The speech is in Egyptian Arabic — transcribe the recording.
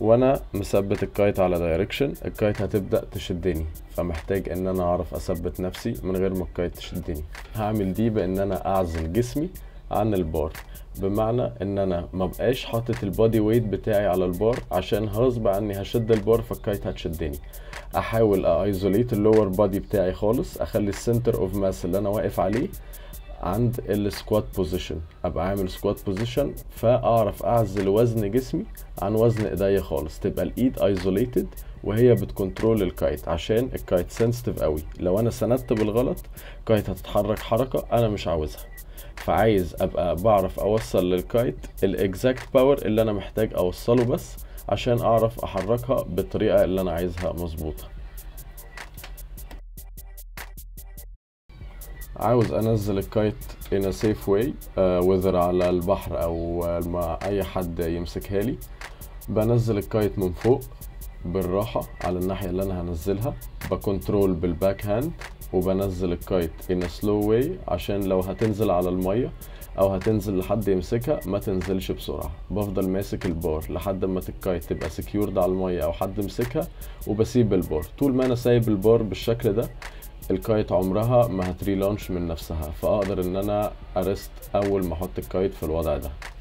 وانا مثبت الكايت على دايركشن الكايت هتبدا تشدني فمحتاج ان انا اعرف اثبت نفسي من غير ما الكايت تشدني هعمل دي بان انا اعزل جسمي عن البار بمعنى ان انا ما بقاش حاطط البودي ويت بتاعي على البار عشان غصب عني هشد البار فالكايت هتشدني احاول ايزوليت اللور بودي بتاعي خالص اخلي السنتر اوف ماس اللي انا واقف عليه عند السكوات بوزيشن ابقى عامل سكوات بوزيشن فاعرف اعزل وزن جسمي عن وزن ايديا خالص تبقى الايد ايزوليتد وهي بتكنترول الكايت عشان الكايت سنسيتيف قوي لو انا سندت بالغلط الكايت هتتحرك حركه انا مش عاوزها فعايز ابقى بعرف اوصل للكايت الاكزاكت باور اللي انا محتاج اوصله بس عشان اعرف احركها بالطريقه اللي انا عايزها مظبوطه عاوز انزل الكايت in a safe way uh, whether على البحر او مع اي حد يمسكها لي بنزل الكايت من فوق بالراحة على الناحية اللي انا هنزلها بكنترول بالباك هاند وبنزل الكايت in a slow way عشان لو هتنزل على المية او هتنزل لحد يمسكها ما تنزلش بسرعة بفضل ماسك البار لحد ما الكايت تبقى سكيورد على المية او حد مسكها وبسيب البار طول ما انا سايب البار بالشكل ده الكايت عمرها ما هتريلانش من نفسها فاقدر ان انا ارست اول ما احط الكايت في الوضع ده